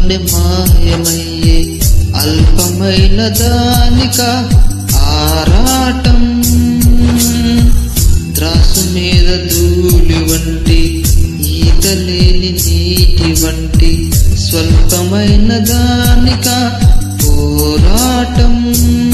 అంతలోనే మాయమయ్యే అల్పమైన దానిక ఆరాటం త్రాసు మీద ధూళి వంటి ఈతలేని నీటి వంటి స్వల్పమైన దానిక పోరాటం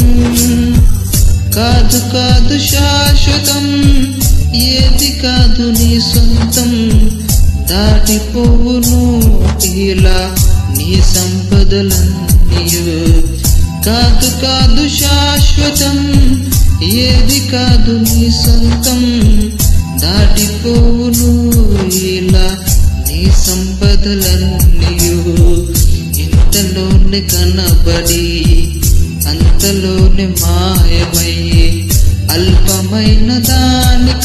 కాదు కాదు శాశ్వతం ఏది కాదు నీ సొంతం దాటిపోవును ఇలా నీ సంపదలన్నీయు కాదు కాదు శాశ్వతం ఏది కాదు నీ సొంతం దాటిపోవును ఇలా నీ సంపదలన్నీయు ఇంతలోనే కనబడి అంతలోనే మాయమయ్యే అల్పమైన దానిక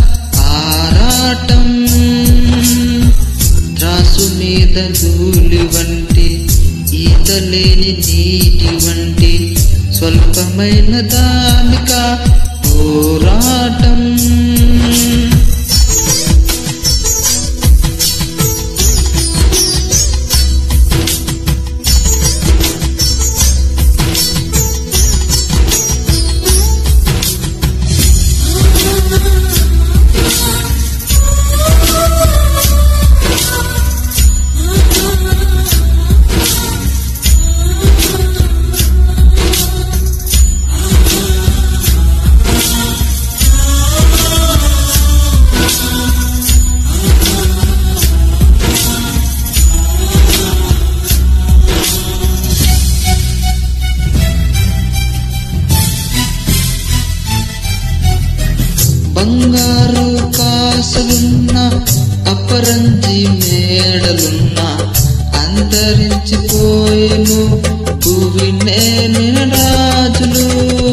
ఆరాటం త్రాసు మీద ధూళి వంటి ఈతలేని నీటి వంటి స్వల్పమైన దానిక పోరాటం బంగారు కాసులున్న అపరంజి మేడలున్న అంతరించిపోయేను భూమి నేని రాజులు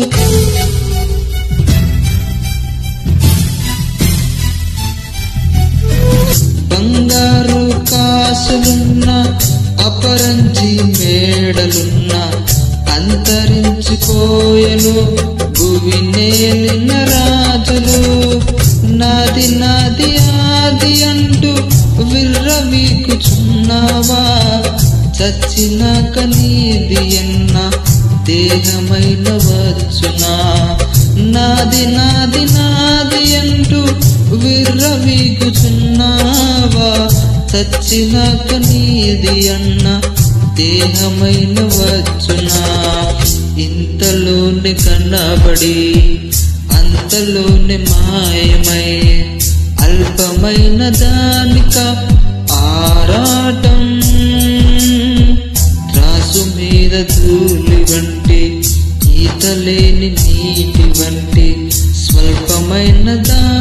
బంగారు కాసులున్న అపరంజి మేడలున్న అంతరించిపోయెను భూమి నేలిన రాజులు నాది నాది ఆది అంటూ విర్రవీకుచున్నావా చచ్చినాక నీది ఎన్న దేహమైన వచ్చునా నాది నాది నాది అంటూ విర్రవీగుచున్నావా చచ్చినాక నీది అన్న దేహమైన వచ్చునా ఇంతలోనే కన్నబడి అంతలోనే మాయమై అల్పమైన దానిక ఆరాటం త్రాసు మీద ధూళి వంటి ఈతలేని నీటి వంటి స్వల్పమైన దా